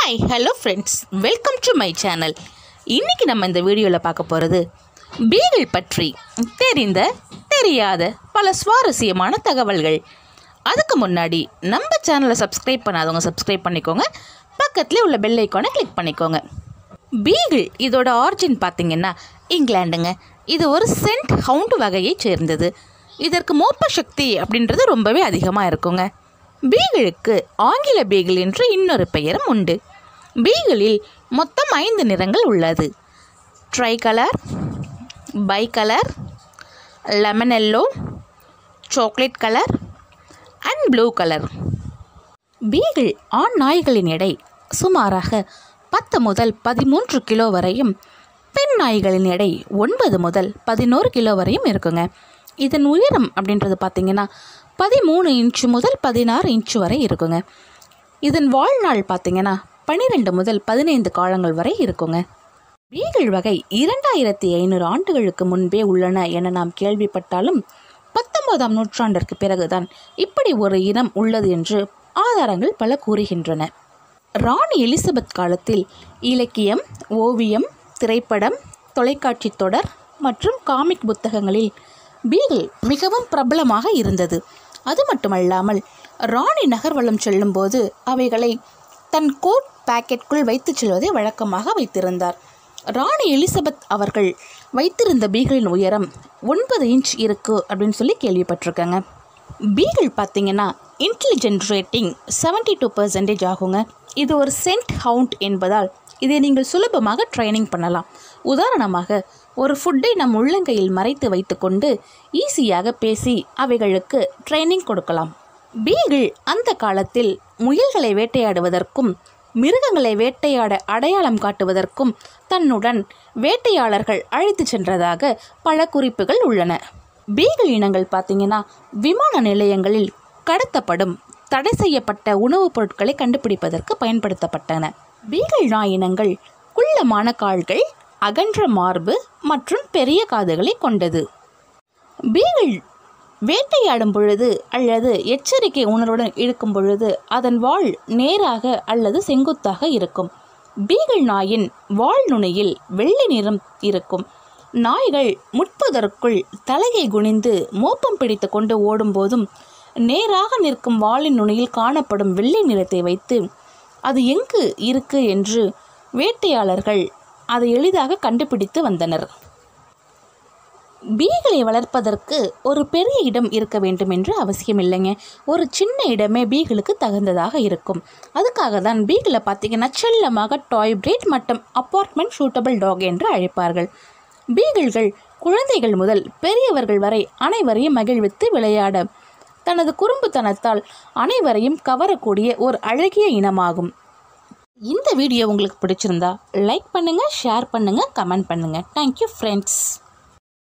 hi hello friends welcome to my channel இன்றைக்கி நம்ம இந்த வீடியோவில் பார்க்க போகிறது பீகிள் பற்றி தெரிந்த தெரியாத பல சுவாரஸ்யமான தகவல்கள் அதுக்கு முன்னாடி நம்ம சேனலை சப்ஸ்கிரைப் பண்ணாதவங்க சப்ஸ்கிரைப் பண்ணிக்கோங்க பக்கத்துலேயே உள்ள பெல் ஐக்கானை கிளிக் பண்ணிக்கோங்க பீகிள் இதோட ஆரிஜின் பார்த்தீங்கன்னா இங்கிலாந்துங்க இது ஒரு சென்ட் ஹவுண்ட் வகையைச் சேர்ந்தது இதற்கு மோப்ப சக்தி அப்படின்றது ரொம்பவே அதிகமாக இருக்குங்க பீகிளுக்கு ஆங்கில பீகிள் என்று இன்னொரு பெயரும் உண்டு பீகிளில் மொத்தம் ஐந்து நிறங்கள் உள்ளது tri colour bi colour lemon yellow chocolate colour and blue colour beagle ஆண் நாய்களின் எடை சுமாராக பத்து முதல் பதிமூன்று கிலோ வரையும் பெண் நாய்களின் எடை ஒன்பது முதல் பதினோரு கிலோ வரையும் இருக்குங்க இதன் உயரம் அப்படின்றது பார்த்தீங்கன்னா பதிமூணு இன்ச்சு முதல் பதினாறு இன்ச்சு வரை இருக்குங்க இதன் வாழ்நாள் பார்த்தீங்கன்னா பன்னிரெண்டு முதல் பதினைந்து காலங்கள் வரை இருக்குங்க பீகிள் வகை இரண்டாயிரத்தி ஐநூறு ஆண்டுகளுக்கு முன்பே உள்ளன என நாம் கேள்விப்பட்டாலும் பத்தொன்பதாம் நூற்றாண்டிற்கு பிறகுதான் இப்படி ஒரு இனம் உள்ளது என்று ஆதாரங்கள் பல கூறுகின்றன ராணி எலிசபெத் காலத்தில் இலக்கியம் ஓவியம் திரைப்படம் தொலைக்காட்சி தொடர் மற்றும் காமிக் புத்தகங்களில் பீகிள் மிகவும் பிரபலமாக இருந்தது அது மட்டுமல்லாமல் ராணி நகர்வலம் செல்லும்போது அவைகளை தன் கோட் பாக்கெட்டுக்குள் வைத்துச் செல்வதை வழக்கமாக வைத்திருந்தார் ராணி எலிசபெத் அவர்கள் வைத்திருந்த பீகிளின் உயரம் ஒன்பது இன்ச் இருக்கு அப்படின்னு சொல்லி கேள்விப்பட்டிருக்கேங்க பீகிள் பார்த்தீங்கன்னா intelligent rating seventy two percentage ஆகுங்க இது ஒரு சென்ட் ஹவுண்ட் என்பதால் இதை நீங்கள் சுலபமாக ட்ரைனிங் பண்ணலாம் உதாரணமாக ஒரு ஃபுட்டை நம் உள்ளங்கையில் மறைத்து வைத்துக்கொண்டு ஈஸியாக பேசி அவைகளுக்கு ட்ரைனிங் கொடுக்கலாம் பீகிள் அந்த காலத்தில் முயல்களை வேட்டையாடுவதற்கும் மிருகங்களை வேட்டையாட அடையாளம் காட்டுவதற்கும் தன்னுடன் வேட்டையாளர்கள் அழைத்து சென்றதாக பல குறிப்புகள் உள்ளன பீகிள் இனங்கள் பார்த்தீங்கன்னா விமான நிலையங்களில் கடத்தப்படும் தடை செய்யப்பட்ட உணவுப் பொருட்களை கண்டுபிடிப்பதற்கு பயன்படுத்தப்பட்டன பீகிள் நாய் இனங்கள் குள்ளமான கால்கள் அகன்ற மார்பு மற்றும் பெரிய காதுகளை கொண்டது பீகிள் வேட்டையாடும் பொழுது அல்லது எச்சரிக்கை உணர்வுடன் இருக்கும் பொழுது அதன் வால் நேராக அல்லது செங்குத்தாக இருக்கும் பீகிள் நாயின் வால் நுனியில் வெள்ளை நிறம் இருக்கும் நாய்கள் முட்பதற்குள் தலையை குனிந்து மோப்பம் பிடித்து கொண்டு ஓடும்போதும் நேராக நிற்கும் வாளின் நுனியில் காணப்படும் வெள்ளை நிறத்தை வைத்து அது எங்கு இருக்கு என்று வேட்டையாளர்கள் அதை எளிதாக கண்டுபிடித்து வந்தனர் பீகளை வளர்ப்பதற்கு ஒரு பெரிய இடம் இருக்க வேண்டும் என்று அவசியம் இல்லைங்க ஒரு சின்ன இடமே பீகளுக்கு தகுந்ததாக இருக்கும் அதுக்காக தான் பீகளை பார்த்தீங்கன்னா செல்லமாக டாய் பிரேட் மற்றும் அப்பார்ட்மெண்ட் சூட்டபிள் டாக் என்று அழைப்பார்கள் பீகிள்கள் குழந்தைகள் முதல் பெரியவர்கள் வரை அனைவரையும் மகிழ்வித்து விளையாட தனது குறும்புத்தனத்தால் அனைவரையும் கவரக்கூடிய ஒரு அழகிய இனமாகும் இந்த வீடியோ உங்களுக்கு பிடிச்சிருந்தா லைக் பண்ணுங்கள் ஷேர் பண்ணுங்கள் கமெண்ட் பண்ணுங்கள் தேங்க்யூ ஃப்ரெண்ட்ஸ்